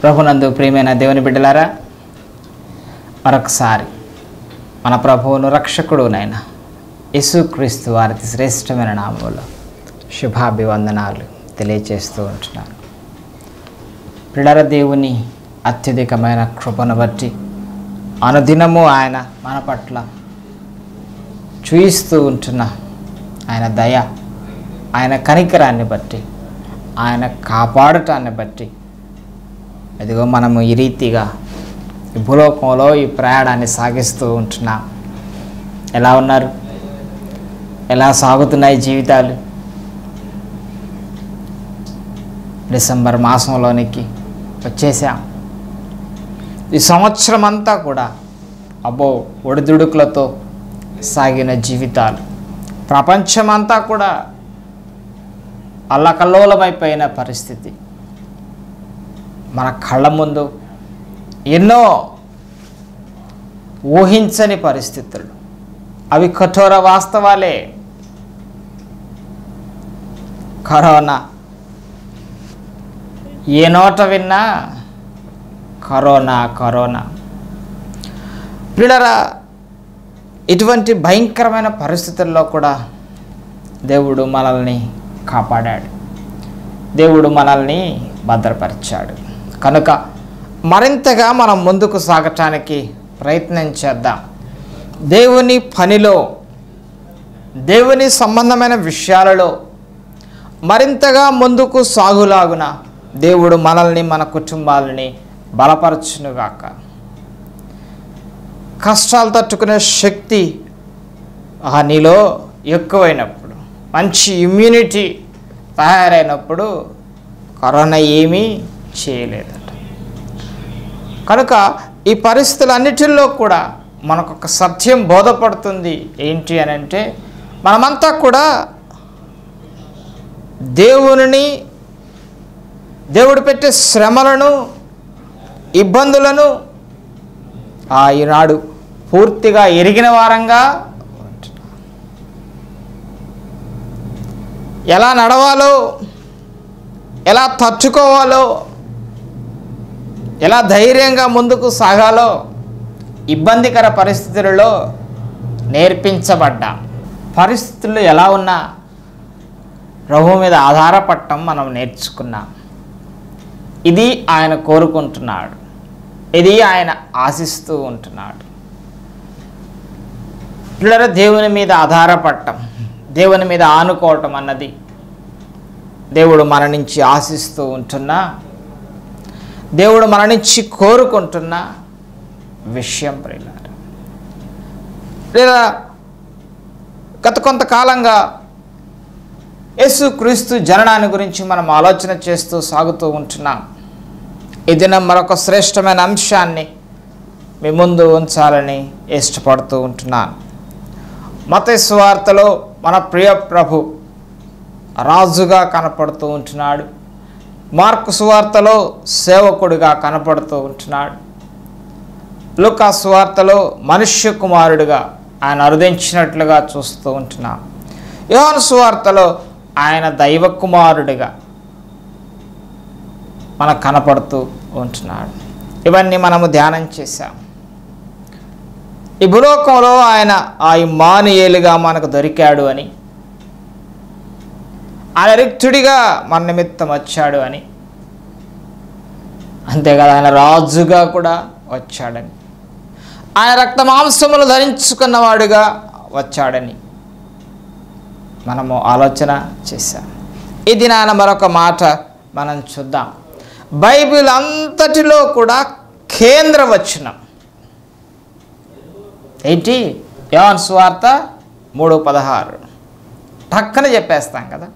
ప్రభునందు ప్రియమైన దేవుని బిడ్డలారా మరొకసారి మన ప్రభువును రక్షకుడు నాయన యేసుక్రీస్తు వారికి శ్రేష్టమైన నామంలో శుభాభివందనాలు తెలియచేస్తూ ఉంటున్నాను పిల్లల దేవుని అత్యధికమైన కృపను బట్టి అనుదినము ఆయన మన పట్ల చూయిస్తూ ఉంటున్న ఆయన దయ ఆయన కనికరాన్ని బట్టి ఆయన కాపాడటాన్ని బట్టి ఇదిగో మనము ఈ రీతిగా ఈ భూలోకంలో ఈ ప్రయాణాన్ని సాగిస్తూ ఉంటున్నాం ఎలా ఉన్నారు ఎలా సాగుతున్నాయి జీవితాలు డిసెంబర్ మాసంలోనికి వచ్చేసాం ఈ సంవత్సరం అంతా కూడా అబ్బో ఒడిదుడుకులతో సాగిన జీవితాలు ప్రపంచమంతా కూడా అల్లకల్లోలమైపోయిన పరిస్థితి మన కళ్ళ ముందు ఎన్నో ఊహించని పరిస్థితులు అవి కఠోర వాస్తవాలే కరోనా ఏ నోట విన్నా కరోనా కరోనా పిల్లరా ఇటువంటి భయంకరమైన పరిస్థితుల్లో కూడా దేవుడు మనల్ని కాపాడాడు దేవుడు మనల్ని భద్రపరిచాడు కనుక మరింతగా మనం ముందుకు సాగటానికి ప్రయత్నం చేద్దాం దేవుని పనిలో దేవుని సంబంధమైన విషయాలలో మరింతగా ముందుకు సాగులాగున దేవుడు మనల్ని మన కుటుంబాలని బలపరచునుగాక కష్టాలు తట్టుకునే శక్తి ఆ నీలో ఎక్కువైనప్పుడు మంచి ఇమ్యూనిటీ తయారైనప్పుడు కరోనా ఏమీ చేయలేదట కనుక ఈ పరిస్థితులన్నిటిల్లో కూడా మనకు ఒక సత్యం బోధపడుతుంది ఏంటి అని అంటే మనమంతా కూడా దేవుని దేవుడు పెట్టే శ్రమలను ఇబ్బందులను ఆ ఈనాడు పూర్తిగా ఎరిగిన వారంగా ఉంటున్నాం. ఎలా నడవాలో ఎలా తట్టుకోవాలో ఎలా ధైర్యంగా ముందుకు సాగాలో ఇబ్బందికర పరిస్థితులలో నేర్పించబడ్డాం పరిస్థితులు ఎలా ఉన్నా ప్రభు మీద ఆధారపడటం మనం నేర్చుకున్నాం ఇది ఆయన కోరుకుంటున్నాడు ఇది ఆయన ఆశిస్తూ ఉంటున్నాడు పిల్లల దేవుని మీద ఆధారపడటం దేవుని మీద ఆనుకోవటం అన్నది దేవుడు మన నుంచి ఆశిస్తూ ఉంటున్నా దేవుడు మన నుంచి కోరుకుంటున్న విషయం ప్రియులారా లేదా గత కొంతకాలంగా యేసు క్రీస్తు జననాన్ని గురించి మనం ఆలోచన చేస్తూ సాగుతూ ఉంటున్నాం ఈ దినం మరొక శ్రేష్టమైన అంశాన్ని మీ ముందు ఉంచాలని ఇష్టపడుతూ ఉంటున్నాను మత సువార్తలో మన ప్రియ ప్రభు రాజుగా కనపడుతూ ఉంటున్నాడు మార్కు సువార్తలో సేవకుడిగా కనపడుతూ ఉంటున్నాడు లుకా సువార్తలో మనుష్య కుమారుడిగా ఆయన అరుదించినట్లుగా చూస్తూ ఉంటున్నాం యోహాను సువార్తలో ఆయన దైవ కుమారుడిగా మనకు కనపడుతూ ఉంటున్నాడు ఇవన్నీ మనము ధ్యానం చేశాం ఈ భూలోకంలో ఆయన ఆ ఇమానుయేలుగా మనకు దొరికాడు అని ఆయన రిక్తుడిగా మన నిమిత్తం వచ్చాడు అని అంతేకాదు ఆయన రాజుగా కూడా వచ్చాడని ఆయన రక్త మాంసములు ధరించుకున్నవాడుగా వచ్చాడని మనము ఆలోచన చేశాం ఇది నాన్న మరొక మాట మనం చూద్దాం బైబిల్ అంతటిలో కూడా కేంద్ర వచనం ఏంటి యోన్ స్వార్త మూడు పదహారు టక్కన చెప్పేస్తాం కదా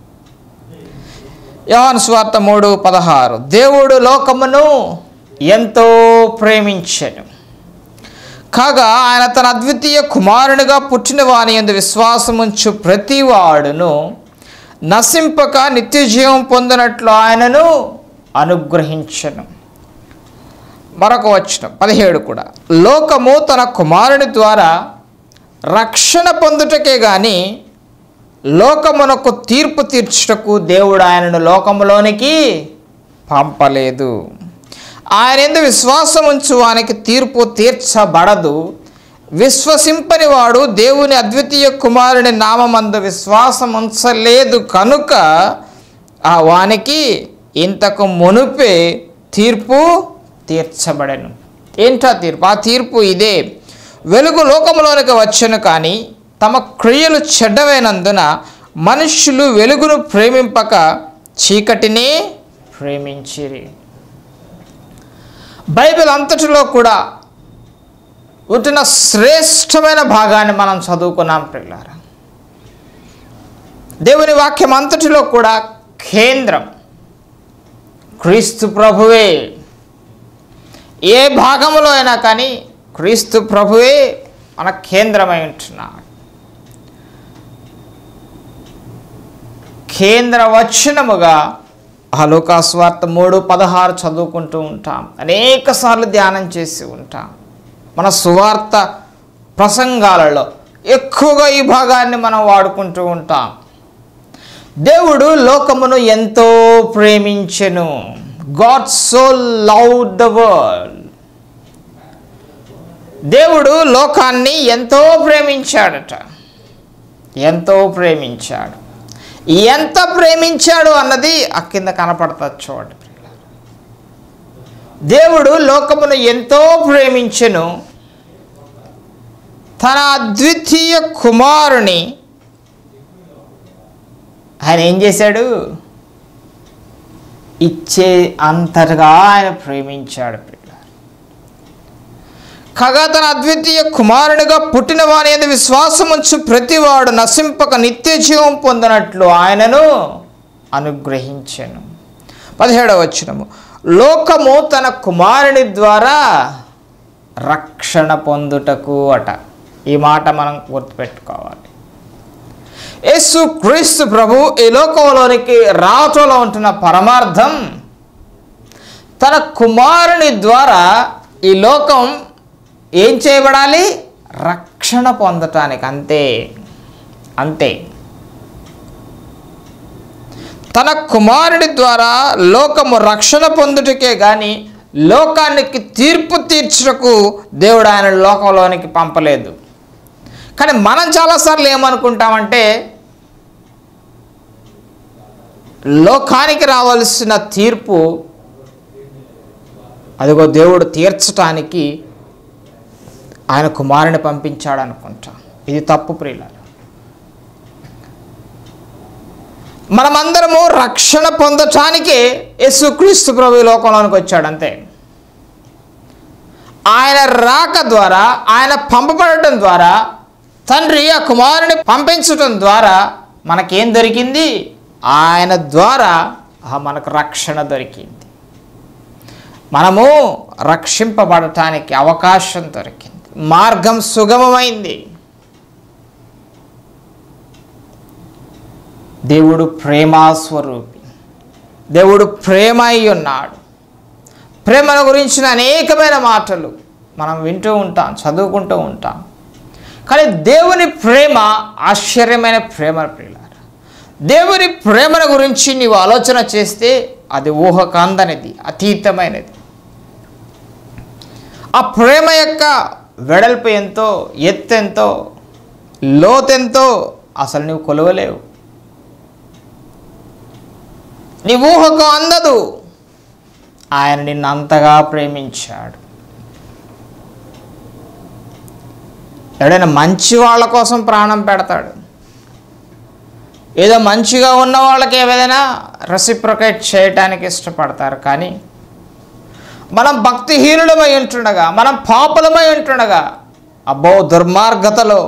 యోన్ స్వార్త మూడు పదహారు దేవుడు లోకమును ఎంతో ప్రేమించను కాగా ఆయన తన అద్వితీయ కుమారునిగా పుట్టిన వాని ఎందు విశ్వాసముంచు ప్రతివాడును నశింపక నిత్య జీవం పొందినట్లు ఆయనను అనుగ్రహించను మరొక వచనం పదిహేడు కూడా లోకము తన కుమారుని ద్వారా రక్షణ పొందుటకే గాని లోకమునకు తీర్పు తీర్చుటకు దేవుడు ఆయనను లోకములోనికి పంపలేదు ఆయన ఎందు విశ్వాసం ఉంచు వానికి తీర్పు తీర్చబడదు విశ్వసింపని వాడు దేవుని అద్వితీయ కుమారుని నామందు విశ్వాసం ఉంచలేదు కనుక ఆ వానికి ఇంతకు మునుపే తీర్పు తీర్చబడను ఏంటా తీర్పు ఆ తీర్పు ఇదే వెలుగు లోకములోనికి వచ్చను కానీ తమ క్రియలు చెడ్డమైనందున మనుష్యులు వెలుగును ప్రేమింపక చీకటిని ప్రేమించిరి బైబిల్ అంతటిలో కూడా ఉంటున్న శ్రేష్టమైన భాగాన్ని మనం చదువుకున్నాం పిల్లారా దేవుని వాక్యం అంతటిలో కూడా కేంద్రం క్రీస్తు ప్రభువే ఏ భాగంలో అయినా కానీ క్రీస్తు ప్రభువే మన కేంద్రమై ఉంటున్నాడు కేంద్ర వచనముగా హలోకాస్వార్త మూడు పదహారు చదువుకుంటూ ఉంటాం అనేక సార్లు ధ్యానం చేసి ఉంటాం మన సువార్త ప్రసంగాలలో ఎక్కువగా ఈ భాగాన్ని మనం వాడుకుంటూ ఉంటాం దేవుడు లోకమును ఎంతో ప్రేమించెను God so love the world దేవుడు లోకాన్ని ఎంతో ప్రేమించాడట ఎంతో ప్రేమించాడు ఎంత ప్రేమించాడు అన్నది ఆ కింద కనపడుతుంది చూడండి ప్రియులారా. దేవుడు లోకమును ఎంతో ప్రేమించెను తన అద్వితీయ కుమారుని ఆయన ఏం చేశాడు ఇచ్చే అంతటగా ఆయన ప్రేమించాడు పిల్ల కాగా తన అద్వితీయ కుమారునిగా పుట్టిన వాని ఎందు విశ్వాసముంచు ప్రతివాడు నశింపక నిత్య జీవం పొందినట్లు ఆయనను అనుగ్రహించెను పదిహేడవ వచనము లోకము తన కుమారుని ద్వారా రక్షణ పొందుటకు అట ఈ మాట మనం గుర్తుపెట్టుకోవాలి యేసు క్రీస్తు ప్రభు ఈ లోకంలోనికి రావటంలో ఉంటున్న పరమార్థం తన కుమారుని ద్వారా ఈ లోకం ఏం చేయబడాలి రక్షణ పొందటానికి అంతే అంతే తన కుమారుడి ద్వారా లోకము రక్షణ పొందుటకే కానీ లోకానికి తీర్పు తీర్చుటకు దేవుడు ఆయన లోకంలోనికి పంపలేదు కానీ మనం చాలాసార్లు ఏమనుకుంటామంటే లోకానికి రావాల్సిన తీర్పు అదిగో దేవుడు తీర్చటానికి ఆయన కుమారుని పంపించాడు అనుకుంటా ఇది తప్పు ప్రియులారు మనమందరము రక్షణ పొందటానికే యేసుక్రీస్తు ప్రభు ఈ లోకంలోనికి వచ్చాడు అంతే ఆయన రాక ద్వారా ఆయన పంపబడటం ద్వారా తండ్రి ఆ కుమారుని పంపించటం ద్వారా మనకేం దొరికింది ఆయన ద్వారా ఆ మనకు రక్షణ దొరికింది మనము రక్షింపబడటానికి అవకాశం దొరికింది మార్గం సుగమమైంది దేవుడు ప్రేమాస్వరూపి దేవుడు ప్రేమ అయి ఉన్నాడు ప్రేమను గురించిన అనేకమైన మాటలు మనం వింటూ ఉంటాం చదువుకుంటూ ఉంటాం కానీ దేవుని ప్రేమ ఆశ్చర్యమైన ప్రేమ ప్రియులారా దేవుని ప్రేమను గురించి నీవు ఆలోచన చేస్తే అది ఊహకందనిది అతీతమైనది ఆ ప్రేమ యొక్క వెడల్పు ఎంతో ఎత్తెంతో లోతెంతో అసలు నువ్వు కొలవలేవు నీ ఊహకు అందదు ఆయన నిన్ను అంతగా ప్రేమించాడు ఎవడైనా మంచి వాళ్ళ కోసం ప్రాణం పెడతాడు ఏదో మంచిగా ఉన్న వాళ్ళకి ఏదైనా రెసిప్రొకేట్ చేయటానికి ఇష్టపడతారు కానీ మనం భక్తిహీనులమై ఉంటుండగా మనం పాపులమై ఉంటుండగా అబ్బో దుర్మార్గతలో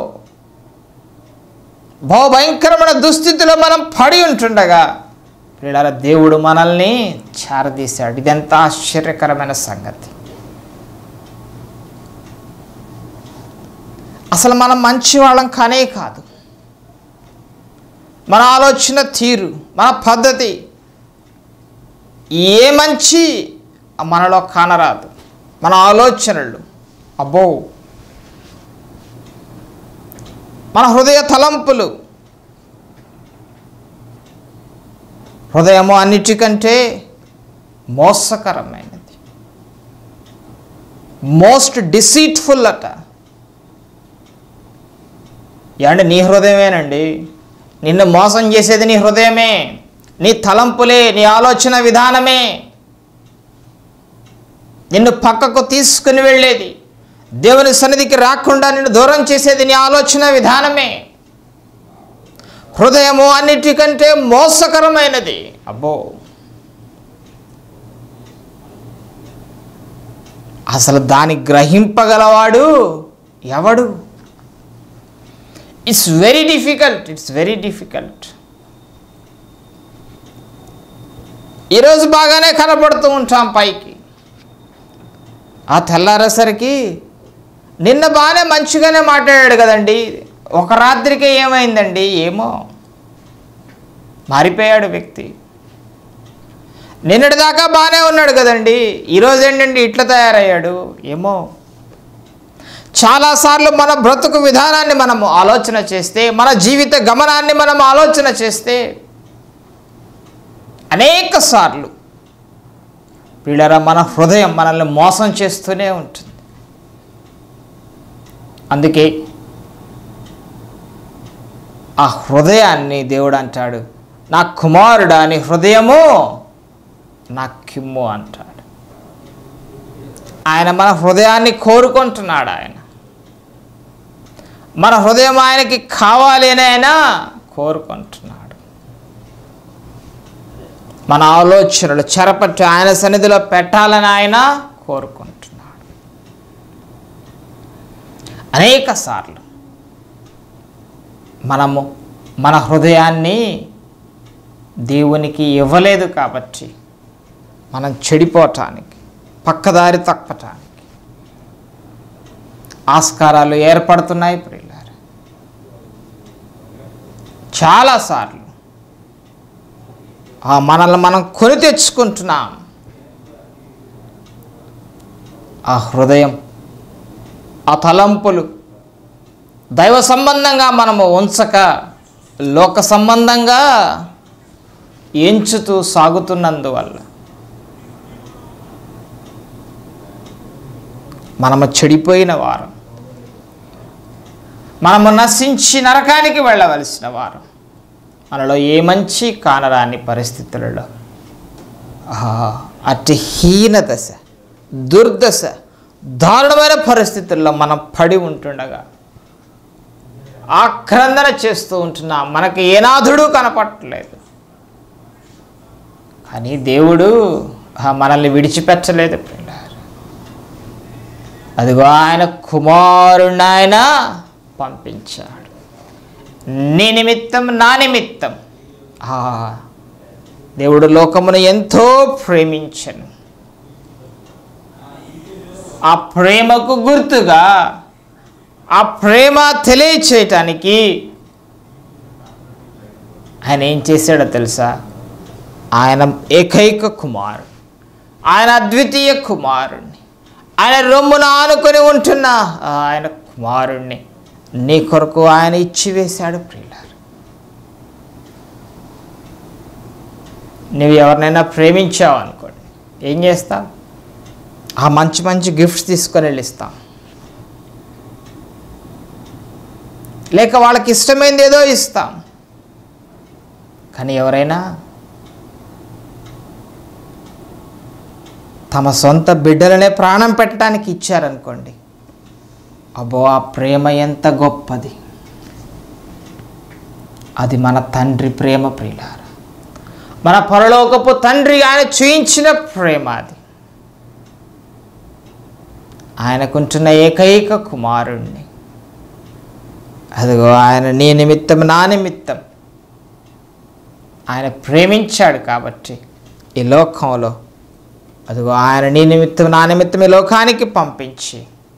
బహు భయంకరమైన దుస్థితిలో మనం పడి ఉంటుండగా వీళ్ళ దేవుడు మనల్ని చారదీశాడు ఇదెంత ఆశ్చర్యకరమైన సంగతి అసలు మనం మంచి వాళ్ళం కానే కాదు మన ఆలోచన తీరు మన పద్ధతి ఏ మంచి మనలో కానరాదు మన ఆలోచనలు అబ్బో మన హృదయ తలంపులు హృదయము అన్నిటికంటే మోసకరమైనది మోస్ట్ డిసీట్ఫుల్ అట ఏమంటే నీ హృదయమేనండి నిన్ను మోసం చేసేది నీ హృదయమే నీ తలంపులే నీ ఆలోచన విధానమే నిన్ను పక్కకు తీసుకుని వెళ్ళేది దేవుని సన్నిధికి రాకుండా నిన్ను దూరం చేసేది నీ ఆలోచన విధానమే హృదయము అన్నిటికంటే మోసకరమైనది అబ్బో అసలు దాన్ని గ్రహింపగలవాడు ఎవడు it's very difficult it's very difficult ఈరోజు బాగానే కనపడుతూ ఉంటాం పైకి ఆ తెల్లారేసరికి నిన్న బాగానే మంచిగానే మాట్లాడాడు కదండి ఒక రాత్రికే ఏమైందండి ఏమో మారిపోయాడు వ్యక్తి నిన్నటి దాకా బాగానే ఉన్నాడు కదండి ఈరోజు ఏంటండి ఇట్లా తయారయ్యాడు ఏమో చాలాసార్లు మన బ్రతుకు విధానాన్ని మనము ఆలోచన చేస్తే మన జీవిత గమనాన్ని మనం ఆలోచన చేస్తే అనేక సార్లు వీళ్ళరా మన హృదయం మనల్ని మోసం చేస్తూనే ఉంటుంది అందుకే ఆ హృదయాన్ని దేవుడు అంటాడు నా కుమారుడా నీ హృదయము నా కిమ్ము అంటాడు ఆయన మన హృదయాన్ని కోరుకుంటున్నాడు ఆయన మన హృదయం ఆయనకి కావాలి అని ఆయన కోరుకుంటున్నాడు మన ఆలోచనలు చెరపట్టి ఆయన సన్నిధిలో పెట్టాలని ఆయన కోరుకుంటున్నాడు అనేక సార్లు మనము మన హృదయాన్ని దేవునికి ఇవ్వలేదు కాబట్టి మనం చెడిపోవటానికి పక్కదారి తప్పటానికి ఆస్కారాలు ఏర్పడుతున్నాయి ప్రియులారు చాలాసార్లు ఆ మనల్ని మనం కొని తెచ్చుకుంటున్నాం ఆ హృదయం ఆ తలంపులు దైవ సంబంధంగా మనము ఉంచక లోక సంబంధంగా ఎంచుతూ సాగుతున్నందువల్ల మనము చెడిపోయిన వారం మనము నశించి నరకానికి వెళ్ళవలసిన వారం మనలో ఏ మంచి కానరాని పరిస్థితులలో ఆహా, అట్టి హీన దశ దుర్దశ దారుణమైన పరిస్థితుల్లో మనం పడి ఉంటుండగా ఆక్రందన చేస్తూ ఉంటున్నాం మనకి ఏనాథుడు కనపట్టలేదు కానీ దేవుడు ఆ మనల్ని విడిచిపెట్టలేదు పిల్లారు అదిగో ఆయన కుమారుణ్ణి ఆయన పంపించాడు నీ నిమిత్తం నా నిమిత్తం ఆ దేవుడు లోకమును ఎంతో ప్రేమించను ఆ ప్రేమకు గుర్తుగా ఆ ప్రేమ తెలియచేయటానికి ఆయన ఏం చేశాడో తెలుసా ఆయన ఏకైక కుమారుడు ఆయన అద్వితీయ కుమారుణ్ణి ఆయన రొమ్మును ఆనుకొని ఉంటున్న ఆ ఆయన కుమారుణ్ణి నీ కొరకు ఆయన ఇచ్చివేశాడు ప్రియులారు నువ్వు ఎవరినైనా ప్రేమించావు అనుకోండి ఏం చేస్తావు ఆ మంచి మంచి గిఫ్ట్స్ తీసుకొని వెళ్ళి ఇస్తాం లేక వాళ్ళకి ఇష్టమైంది ఏదో ఇస్తాం కానీ ఎవరైనా తమ సొంత బిడ్డలనే ప్రాణం పెట్టడానికి ఇచ్చారనుకోండి అబ్బో ఆ ప్రేమ ఎంత గొప్పది అది మన తండ్రి ప్రేమ ప్రియులార మన పరలోకపు తండ్రి ఆయన చూయించిన ప్రేమ అది ఆయనకుంటున్న ఏకైక కుమారుణ్ణి అదిగో ఆయన నీ నిమిత్తం నా నిమిత్తం ఆయన ప్రేమించాడు కాబట్టి ఈ లోకంలో అదిగో ఆయన నీ నిమిత్తం నా నిమిత్తం ఈ లోకానికి పంపించి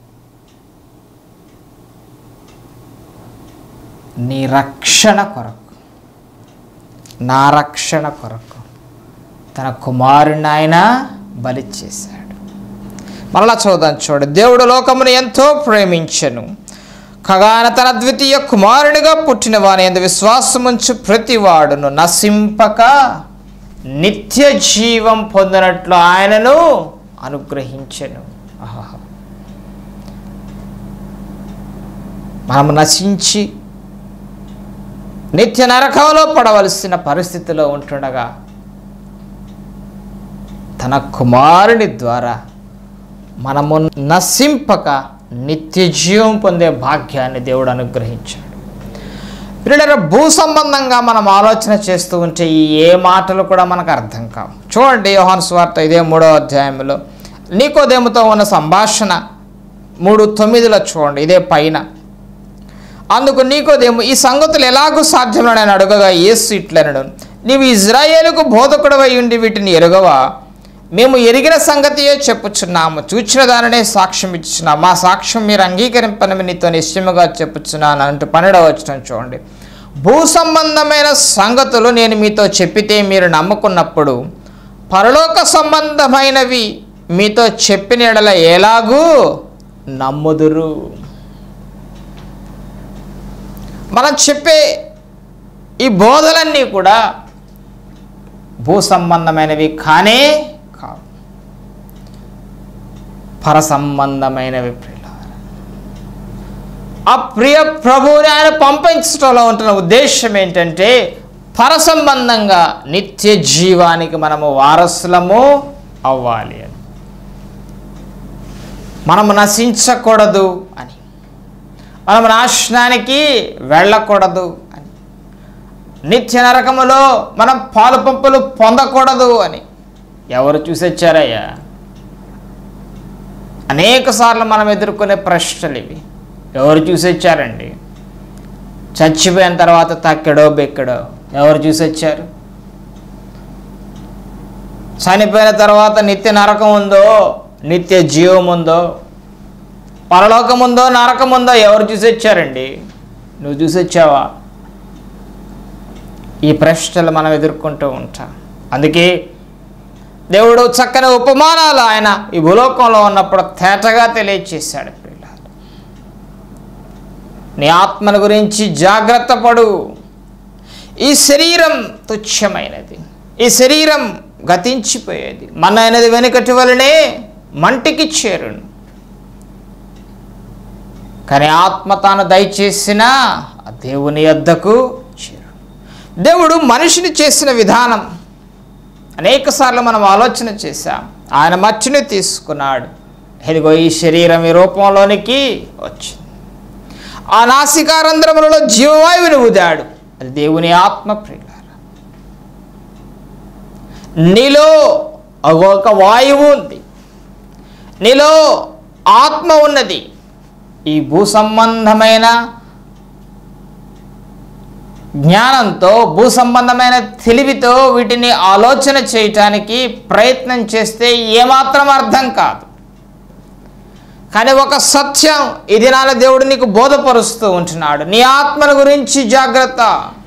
నీ రక్షణ కొరకు నా రక్షణ కొరకు తన కుమారుని ఆయన బలి చేశాడు మరలా చూద్దాం చూడు దేవుడు లోకమును ఎంతో ప్రేమించను కగాన తన ద్వితీయ కుమారునిగా పుట్టిన వాని ఎందు విశ్వాసముంచు ప్రతివాడును నశింపక నిత్య జీవం పొందినట్లు ఆయనను అనుగ్రహించెను ఆహాహా. మనం నశించి నిత్య నరకంలో పడవలసిన పరిస్థితిలో ఉంటుండగా తన కుమారుని ద్వారా మనము నశింపక నిత్య జీవం పొందే భాగ్యాన్ని దేవుడు అనుగ్రహించాడు పిల్లల భూ సంబంధంగా మనం ఆలోచన చేస్తూ ఉంటే ఈ ఏ మాటలు కూడా మనకు అర్థం కావు చూడండి యోహాను స్వార్త ఇదే మూడో అధ్యాయంలో నీకోదేముతో ఉన్న సంభాషణ మూడు తొమ్మిదిలో చూడండి ఇదే పైన అందుకు నీకోదేము ఈ సంగతులు ఎలాగూ సాధ్యమని నేను అడగగా యేసు ఇట్లనడు నీవు ఇజ్రాయేలుకు బోధకుడవై ఉండి వీటిని ఎరుగవా మేము ఎరిగిన సంగతియే చెప్పుచున్నాము చూచిన దానినే సాక్ష్యం ఇచ్చున్నాము మా సాక్ష్యం మీరు అంగీకరింపని నీతో నిశ్చయముగా చెప్పుచున్నాను అంటూ పన్నెండవ వచ్చిన చూడండి భూ సంబంధమైన సంగతులు నేను మీతో చెప్పితే మీరు నమ్ముకున్నప్పుడు పరలోక సంబంధమైనవి మీతో చెప్పిన ఎడల ఎలాగూ నమ్ముదురు మనం చెప్పే ఈ బోధలన్నీ కూడా భూ సంబంధమైనవి కానే కావు పర సంబంధమైనవి ప్రియులారా. ఆ ప్రియ ప్రభువుని ఆయన పంపించడంలో ఉంటున్న ఉద్దేశం ఏంటంటే పర సంబంధంగా నిత్య జీవానికి మనము వారసులము అవ్వాలి అని మనము నశించకూడదు అని మనం నాశనానికి వెళ్ళకూడదు అని నిత్య నరకములో మనం పాలు పంపులు పొందకూడదు అని ఎవరు చూసొచ్చారయ్యా అనేక సార్లు మనం ఎదుర్కొనే ప్రశ్నలు ఇవి ఎవరు చూసొచ్చారండి చచ్చిపోయిన తర్వాత తక్కెడో బెక్కడో ఎవరు చూసొచ్చారు చనిపోయిన తర్వాత నిత్య నరకం ఉందో నిత్య జీవం ఉందో పరలోకం ఉందో నరకం ఉందో ఎవరు చూసొచ్చారండి నువ్వు చూసొచ్చావా ఈ ప్రశ్నలు మనం ఎదుర్కొంటూ ఉంటాం అందుకే దేవుడు చక్కని ఉపమానాలు ఆయన ఈ భూలోకంలో ఉన్నప్పుడు తేటగా తెలియచేశాడు పిల్లలు నీ ఆత్మను గురించి జాగ్రత్త పడు ఈ శరీరం తుచ్చమైనది ఈ శరీరం గతించిపోయేది మన అనేది వెనుకటి వలనే మంటికి చేరును కానీ ఆత్మ తాను దయచేసిన ఆ దేవుని యొద్దకు చేరు దేవుడు మనిషిని చేసిన విధానం అనేక సార్లు మనం ఆలోచన చేశాం ఆయన మట్టిని తీసుకున్నాడు ఇదిగో ఈ శరీరం ఈ రూపంలోనికి వచ్చింది ఆ నాసికారంధ్రములలో జీవవాయువుని ఊదాడు అది దేవుని ఆత్మ ప్రియులారా నీలో ఒక వాయువు ఉంది నీలో ఆత్మ ఉన్నది ఈ భూ సంబంధమైన జ్ఞానంతో భూ సంబంధమైన తెలివితో వీటిని ఆలోచన చేయటానికి ప్రయత్నం చేస్తే ఏమాత్రం అర్థం కాదు కానీ ఒక సత్యం ఈ దినాల దేవుడు నీకు బోధపరుస్తూ ఉంటున్నాడు నీ ఆత్మల గురించి జాగ్రత్త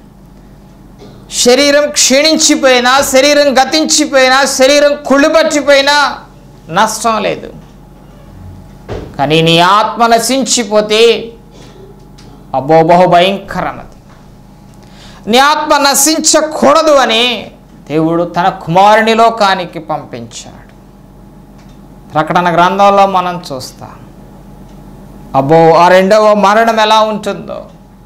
శరీరం క్షీణించిపోయినా శరీరం గతించిపోయినా శరీరం కుళ్ళుపట్టిపోయినా నష్టం లేదు కానీ నీ ఆత్మ నశించిపోతే అబ్బో బహు భయంకరమది నీ ఆత్మ నశించకూడదు అని దేవుడు తన కుమారుని లోకానికి పంపించాడు ప్రకటన గ్రంథంలో మనం చూస్తాం అబ్బో ఆ రెండవ మరణం ఎలా ఉంటుందో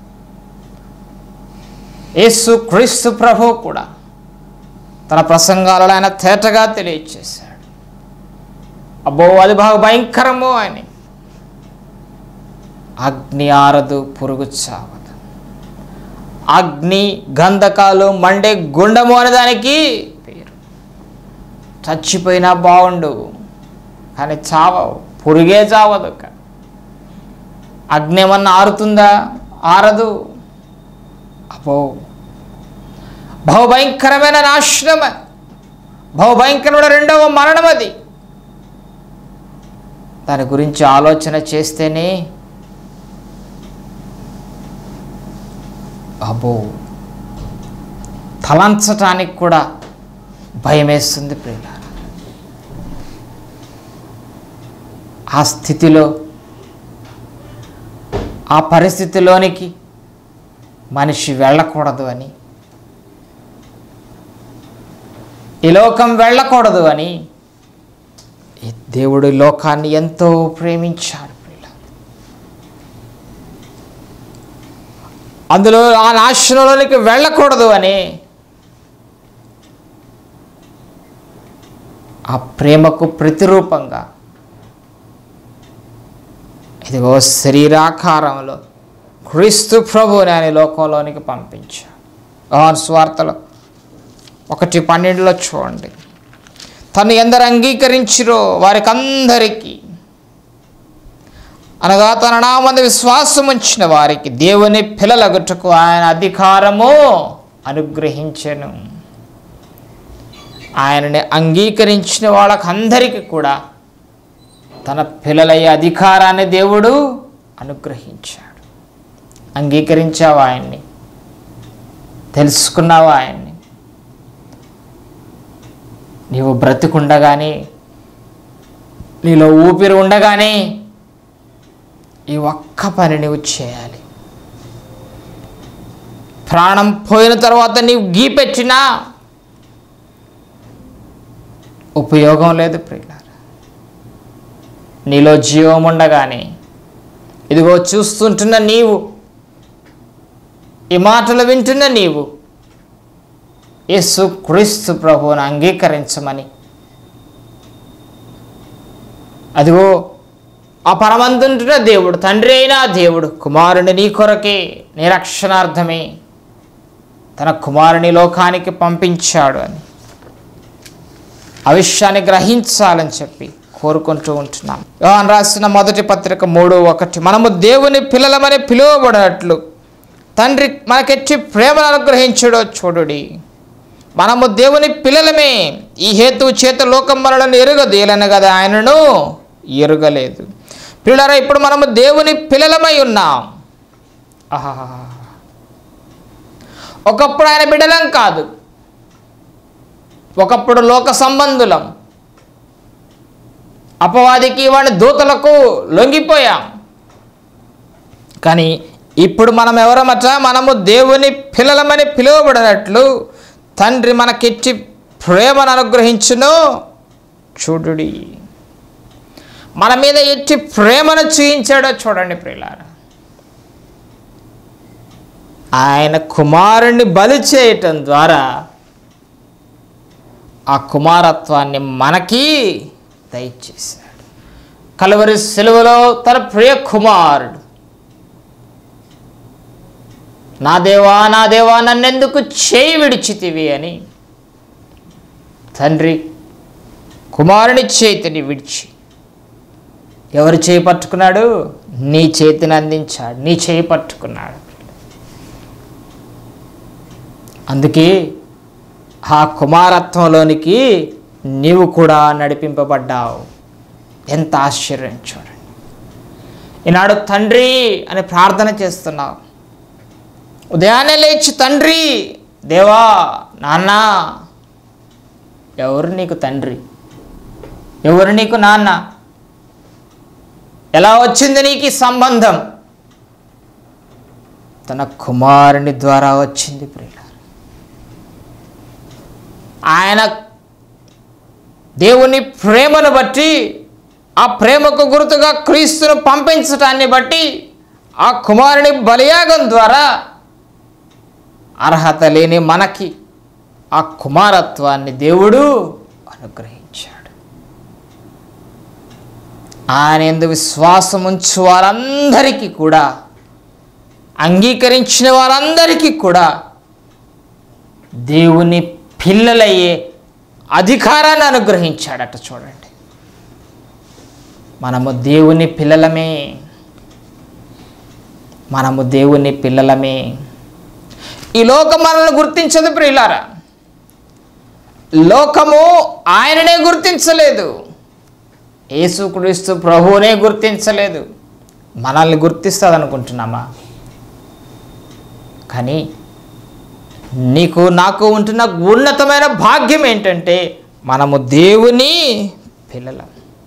యేసు క్రీస్తు ప్రభు కూడా తన ప్రసంగాలలో ఆయన తేటగా తెలియచేశాడు అబ్బో అది బాగా భయంకరము అని అగ్ని ఆరదు పురుగు చావదు అగ్ని గంధకాలు మండే గుండము అనే దానికి పేరు చచ్చిపోయినా బాగుండు కానీ చావవు పురుగే చావదు ఇక. అగ్ని ఏమన్నా ఆరుతుందా ఆరదు అబ్బో బహుభయంకరమైన నాశనం అది. బహుభయంకరమైన రెండవ మరణం అది దాని గురించి ఆలోచన చేస్తేనే అబ్బో తలంచటానికి కూడా భయం వేస్తుంది ప్రియులారా ఆ స్థితిలో ఆ పరిస్థితిలోనికి మనిషి వెళ్ళకూడదు అని ఈ లోకం వెళ్ళకూడదు అని ఈ దేవుడు ఈ లోకాన్ని ఎంతో ప్రేమించాడు ప్రియుల అందులో ఆ నాశనంలోనికి వెళ్ళకూడదు అని ఆ ప్రేమకు ప్రతిరూపంగా ఇదిగో శరీరాకారంలో క్రీస్తు ప్రభుని ఆయన లోకంలోనికి పంపించాడు యోహాను స్వార్తలో ఒకటి పన్నెండులో చూడండి తను ఎందరు అంగీకరించిరో వారికి అందరికీ అనగా తన నామందు విశ్వాసం ఉంచిన వారికి దేవుని పిల్లలగుటకు ఆయన అధికారము అనుగ్రహించెను ఆయనని అంగీకరించిన వాళ్ళకందరికీ కూడా తన పిల్లలయ్యే అధికారాన్ని దేవుడు అనుగ్రహించాడు అంగీకరించావా ఆయన్ని తెలుసుకున్నావా ఆయన్ని నీవు బ్రతికుండగానే నీలో ఊపిరి ఉండగానే ఈ ఒక్క పని నీవు చేయాలి ప్రాణం పోయిన తర్వాత నీవు గీపెట్టినా ఉపయోగం లేదు ప్రియులారా నీలో జీవం ఉండగానే ఇదిగో చూస్తుంటున్న నీవు ఈ మాటలు వింటున్న నీవు యేసు క్రీస్తు ప్రభువును అంగీకరించమని అదిగో ఆ పరమంతుంటున్న దేవుడు తండ్రి అయిన ఆ దేవుడు కుమారుని నీ కొరకే నిరక్షణార్థమే తన కుమారుని లోకానికి పంపించాడు అని ఆ విషయాన్ని గ్రహించాలని చెప్పి కోరుకుంటూ ఉంటున్నాం యోహాన్ రాసిన మొదటి పత్రిక మూడు ఒకటి మనము దేవుని పిల్లలమని పిలువబడినట్లు తండ్రి మనకెట్టి ప్రేమను అనుగ్రహించడో చూడుడి మనము దేవుని పిల్లలమే ఈ హేతువు చేత లోకం మనలను ఎరుగదేలని కదా ఆయనను ఎరుగలేదు పిల్లరా ఇప్పుడు మనము దేవుని పిల్లలమై ఉన్నాం ఆహాహా ఒకప్పుడు ఆయన బిడ్డలం కాదు ఒకప్పుడు లోక సంబంధులం అపవాదికి వాడి దూతలకు లొంగిపోయాం కానీ ఇప్పుడు మనం ఎవరమట మనము దేవుని పిల్లలమని పిలువబడినట్లు తండ్రి మనకిచ్చి ప్రేమను అనుగ్రహించును చూడుడి మన మీద ఎట్టి ప్రేమను చూయించాడో చూడండి ప్రియులారా ఆయన కుమారుణ్ణి బలి చేయటం ద్వారా ఆ కుమారత్వాన్ని మనకి దయచేశాడు కలువరి సెలవులో తన ప్రియ కుమారుడు నా దేవా నా దేవా నన్నెందుకు చేయి విడిచితివి అని తండ్రి కుమారుని చేతిని విడిచి ఎవరు చేయి పట్టుకున్నాడు నీ చేతిని అందించాడు నీ చేయి పట్టుకున్నాడు అందుకే ఆ కుమారత్వంలోనికి నీవు కూడా నడిపింపబడ్డావు ఎంత ఆశ్చర్యం చూడండి ఈనాడు తండ్రి అని ప్రార్థన చేస్తున్నావు ఉదయాన్నే లేచి తండ్రి దేవా నాన్న ఎవరు నీకు తండ్రి ఎవరు నీకు నాన్న ఎలా వచ్చింది నీకు ఈ సంబంధం తన కుమారుని ద్వారా వచ్చింది ప్రియుల ఆయన దేవుని ప్రేమను బట్టి ఆ ప్రేమకు గుర్తుగా క్రీస్తును పంపించటాన్ని బట్టి ఆ కుమారుని బలియాగం ద్వారా అర్హత లేని మనకి ఆ కుమారత్వాన్ని దేవుడు అనుగ్రహించాడు ఆయన ఎందు విశ్వాసం ఉంచు వారందరికీ కూడా అంగీకరించిన వారందరికీ కూడా దేవుని పిల్లలయ్యే అధికారాన్ని అనుగ్రహించాడట చూడండి మనము దేవుని పిల్లలమే మనము దేవుని పిల్లలమే ఈ లోకం మనల్ని గుర్తించదు ప్రియులారా లోకము ఆయననే గుర్తించలేదు యేసుక్రీస్తు ప్రభువునే గుర్తించలేదు మనల్ని గుర్తిస్తుంది అనుకుంటున్నామా కానీ నీకు నాకు ఉంటున్న ఉన్నతమైన భాగ్యం ఏంటంటే మనము దేవుని పిల్లలం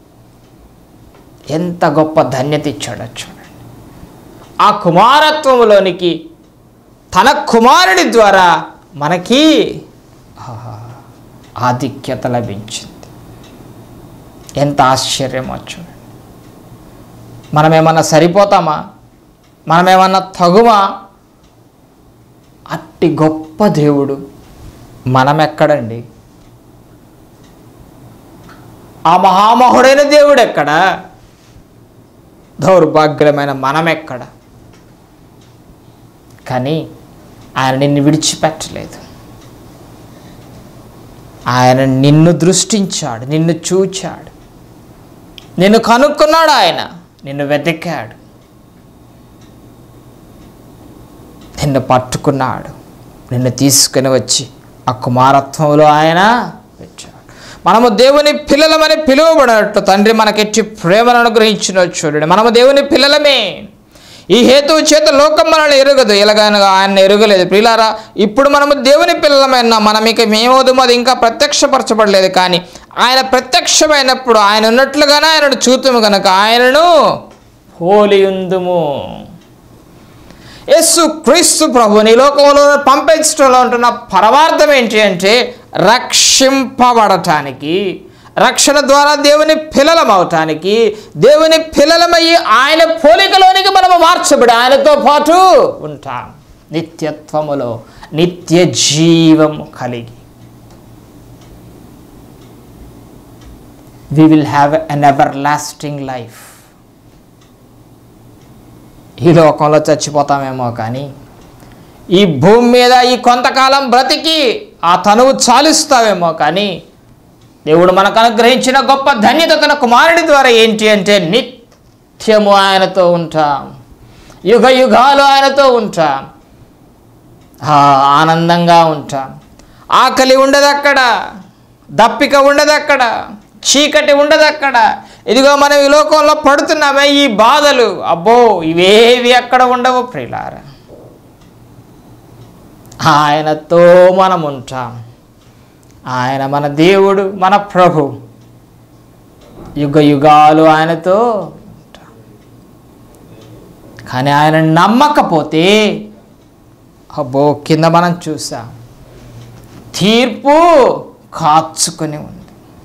ఎంత గొప్ప ధన్యత ఇచ్చాడో చూడండి ఆ కుమారత్వంలోనికి తన కుమారుడి ద్వారా మనకి ఆహా, ఆధిక్యత లభించింది ఎంత ఆశ్చర్యమో చూడండి మనమేమన్నా సరిపోతామా మనమేమన్నా తగుమా అట్టి గొప్ప దేవుడు మనం ఎక్కడండి ఆ మహామహుడైన దేవుడు ఎక్కడ దౌర్భాగ్యమైన మనం ఎక్కడ కానీ ఆయన నిన్ను విడిచిపెట్టలేదు ఆయన నిన్ను దృష్టించాడు నిన్ను చూచాడు నిన్ను కనుక్కున్నాడు ఆయన నిన్ను వెతికాడు నిన్ను పట్టుకున్నాడు నిన్ను తీసుకుని వచ్చి ఆ కుమారత్వంలో ఆయన పెట్టాడు మనము దేవుని పిల్లలమని పిలువబడినట్టు తండ్రి మనకెట్టి ప్రేమను అనుగ్రహించిన చూడండి మనము దేవుని పిల్లలమే ఈ హేతువు చేత లోకం మనల్ని ఎరుగదు ఎలాగనగా ఆయన ఎరుగలేదు ప్రియులారా ఇప్పుడు మనము దేవుని పిల్లలమైన మనం ఇక మేమవుదామో అది ఇంకా ప్రత్యక్షపరచబడలేదు కానీ ఆయన ప్రత్యక్షమైనప్పుడు ఆయన ఉన్నట్లుగానే ఆయనను చూతుము కనుక ఆయనను పోలి ఉందుము యేసు క్రీస్తు ప్రభుని ఈ లోకంలో పంపించడంలో ఉంటున్న పరమార్థం ఏంటి అంటే రక్షింపబడటానికి రక్షణ ద్వారా దేవుని పిల్లలం అవటానికి దేవుని పిల్లలమయ్యి ఆయన పోలికలోనికి మనము మార్చబడి ఆయనతో పాటు ఉంటాం నిత్యత్వములో నిత్య జీవము కలిగి we will have an everlasting life ఈ లోకంలో చచ్చిపోతామేమో కానీ ఈ భూమి మీద ఈ కొంతకాలం బ్రతికి ఆ తనువు చాలిస్తావేమో కానీ దేవుడు మనకు అనుగ్రహించిన గొప్ప ధన్యత తన కుమారుడి ద్వారా ఏంటి అంటే నిత్యము ఆయనతో ఉంటాం యుగ యుగాలు ఆయనతో ఉంటాం ఆ, ఆనందంగా ఉంటాం ఆకలి ఉండదు అక్కడ దప్పిక ఉండదు అక్కడ చీకటి ఉండదు అక్కడ ఇదిగో మనం ఈ లోకంలో పడుతున్నామే ఈ బాధలు అబ్బో ఇవేవి అక్కడ ఉండవు ప్రియులారా ఆయనతో మనం ఉంటాం ఆయన మన దేవుడు మన ప్రభు యుగ యుగాలు ఆయనతో ఉంటాం కానీ ఆయన నమ్మకపోతే అబ్బో కింద మనం చూసాం తీర్పు కాచుకొని ఉంది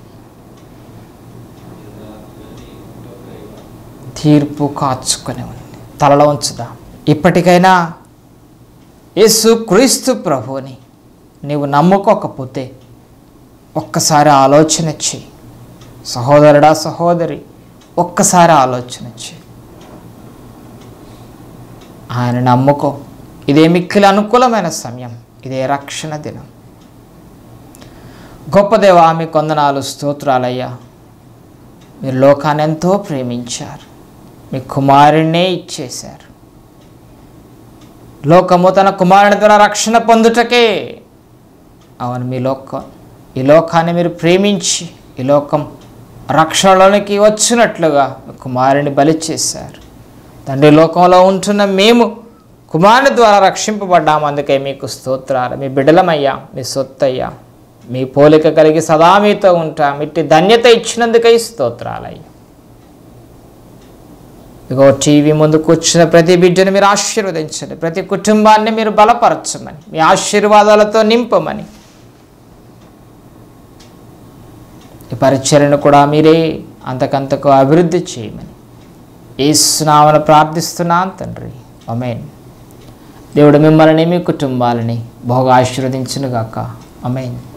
తీర్పు కాచుకొని ఉంది తలలో ఉంచుదాం ఇప్పటికైనా యేసు క్రీస్తు ప్రభువుని నీవు నమ్ముకోకపోతే ఒక్కసారి ఆలోచన చెయ్యి సహోదరుడా సహోదరి ఒక్కసారి ఆలోచన చెయ్యి ఆయన నమ్ముకో ఇదే మిక్కిలి అనుకూలమైన సమయం ఇదే రక్షణ దినం గొప్ప దేవా మీ కొందనాలు స్తోత్రాలయ్యా మీరు లోకాన్ని ఎంతో ప్రేమించారు మీ కుమారుణ్ణే ఇచ్చేశారు లోకము తన కుమారుని ద్వారా రక్షణ పొందుటకే అవును మీ లోకం ఈ లోకాన్ని మీరు ప్రేమించి ఈ లోకం రక్షణలోనికి వచ్చినట్లుగా మీ కుమారుని బలి చేశారు తండ్రి లోకంలో ఉంటున్న మేము కుమారుని ద్వారా రక్షింపబడ్డాము అందుకే మీకు స్తోత్రాలు మీ బిడ్డలమయ్యా మీ సొత్తయ్యా మీ పోలిక కలిగి సదా మీతో ఉంటాం ఇట్టి ధన్యత ఇచ్చినందుకై స్తోత్రాలయ్యా ఇగో టీవీ ముందు కూర్చున్న ప్రతి బిడ్డను మీరు ఆశీర్వదించండి ప్రతి కుటుంబాన్ని మీరు బలపరచమని మీ ఆశీర్వాదాలతో నింపమని ఈ పరిచర్యను కూడా మీరే అంతకంతకు అభివృద్ధి చేయమని ఏసునామను ప్రార్థిస్తున్నాను తండ్రి అమేన్ దేవుడు మిమ్మల్ని మీ కుటుంబాలని బహుగా ఆశీర్వదించునుగాక అమేన్